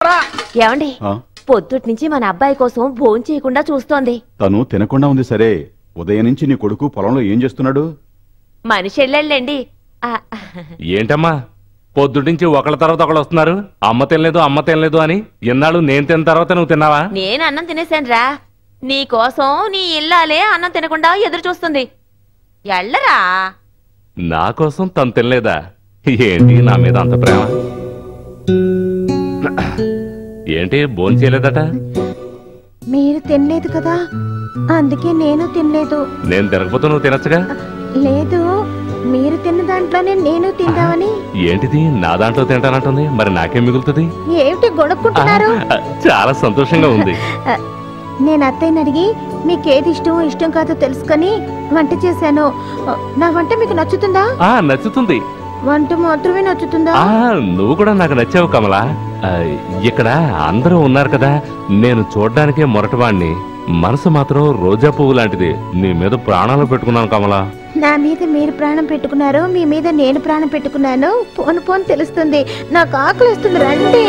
ఏమండి ఆ, పొద్దుటి నుంచి మన అబ్బాయి కోసం భోజనం చేయకుండా చూస్తోంది తను తినకుండా ఉంది సరే ఉదయం నుంచి నీ కొడుకు పొలంలో ఏం చేస్తున్నాడు మనిషి వెళ్ళండి ఏంటమ్మా పొద్దుటించి ఒకళ్ళ తర్వాత ఒకళ్ళు వస్తున్నారు అమ్మ తినలేదు అమ్మ తినలేదు అని ఇన్నాళ్ళు నేను తిన్న తర్వాత నువ్వు తిన్నావా నేను అన్నం తినేశానురా నీ కోసం నీ ఇల్లాలే అన్నం తినకుండా ఎదురు చూస్తుంది ఎళ్ళరా నా కోసం తను తినలేదా ఏంటి నా మీద అంత ప్రేమ ఏంటి భోజనం చేయలేదట మీరు తినలేదు కదా అందుకే నేను తినలేదు నేను తినకపోతే నువ్వు తినచ్చుగా లేదు మీరు తిన్న దాంట్లోనే నేను తిందామని ఏంటిది నా దాంట్లో తింటానంటుంది మరి నాకేం మిగులుతుంది ఏమిటి గొడక్కుంటున్నారు ఆ, చాలా సంతోషంగా ఉంది నేను అత్తయ్యని అడిగి మీకేది ఇష్టం ఇష్టం కాదో తెలుసుకొని వంట చేశాను నా వంట మీకు నచ్చుతుందా ఆ నచ్చుతుంది వంట మాత్రమే నచ్చుతుందా ఆ నువ్వు కూడా నాకు నచ్చావు కమలా ఆ, ఇక్కడ అందరూ ఉన్నారు కదా నేను చూడ్డానికే మొరటవాణ్ణి మనసు మాత్రం రోజా పువ్వు లాంటిది నీ మీద ప్రాణాలు పెట్టుకున్నాను కమలా నా మీద మీరు ప్రాణం పెట్టుకున్నారు మీ మీద నేను ప్రాణం పెట్టుకున్నాను పోను పోను తెలుస్తుంది నాకు ఆకలి వస్తుంది రండి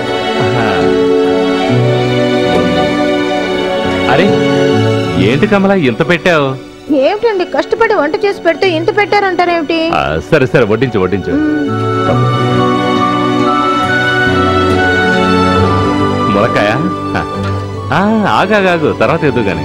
అరే ఏంటి కమలా ఇంత పెట్టావు ఏమిటండి కష్టపడి వంట చేసి పెడితే ఇంత పెట్టారంటారేమిటి ఆ, సరే సరే వడ్డించు వడ్డించు ములకాయ ఆ, ఆగాగాగు తర్వాత ఎద్దు గాని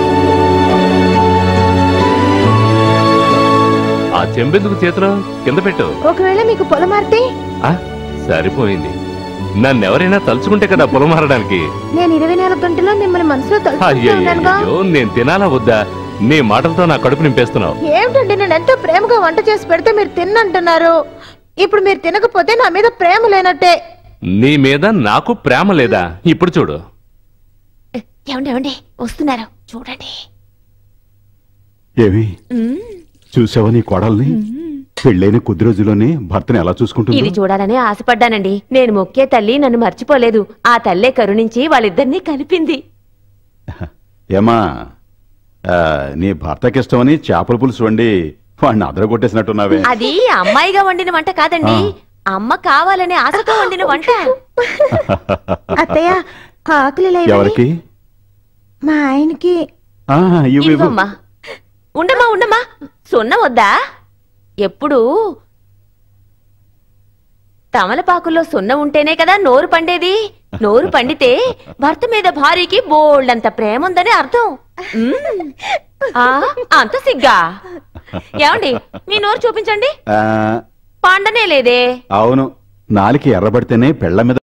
ఆ చెంబెందుకు చేతిలో కింద పెట్టు ఒకవేళ మీకు పొలం మారితే ఆ, సరిపోయింది నన్నెవరైనా తలుచుకుంటే కదా పొలం మారడానికి నేను ఇరవై నాలుగు గంటల్లో మిమ్మల్ని మనసులో తలుచుకుంటూ ఉన్నానుగా అయ్యో నేను తినాలా వద్దా నీ మాటలతో నా కడుపు నింపేస్తున్నావు ఏమిటండి నేను ఎంతో ప్రేమగా వంట చేసి పెడితే మీరు తిన్నంటున్నారు ఇప్పుడు మీరు తినకపోతే నా మీద ప్రేమ లేనట్టే నీ మీద నాకు ప్రేమ లేదా ఇప్పుడు చూడు ఏమండి ఏమండి వస్తున్నారు చూడండి ఏమి మ్మ్. చూసావా నీ కోడల్ని పెళ్ళైన కొద్ది రోజుల్లోనే భర్తని ఎలా ఇది చూసుకుంటుంది చూడాలని ఆశపడ్డానండి నేను మొక్కే తల్లి నన్ను మర్చిపోలేదు ఆ తల్లే కరుణించి వాళ్ళిద్దరినీ కలిపింది ఏమా ఆ, నీ భర్తకి ఇష్టమని చేపల పులుసు వండి వాడిని అదరగొట్టేసినట్టున్నావే అది అమ్మాయిగా వండిన వంట కాదండి అమ్మ కావాలనే ఆశతో వండిన వంట అత్తయ్య ఆకలి లేవని ఎవరికి మా ఆయనకి ఆ, ఇవ్వు, ఇవ్వు. ఇదిగోమ్మా ఉండమ్మా ఉండమ్మా సున్న వద్దా ఎప్పుడు తమలపాకుల్లో సున్న ఉంటేనే కదా నోరు పండేది నోరు పండితే భర్త మీద భార్యకి బోల్డంత ప్రేమ ఉందని అర్థం మ్మ్. ఆ, అంత సిగ్గా ఏమండి మీ నోరు చూపించండి ఆ, పండనే లేదే అవును నాలికి ఎర్రబడితేనే పెళ్ళ మీద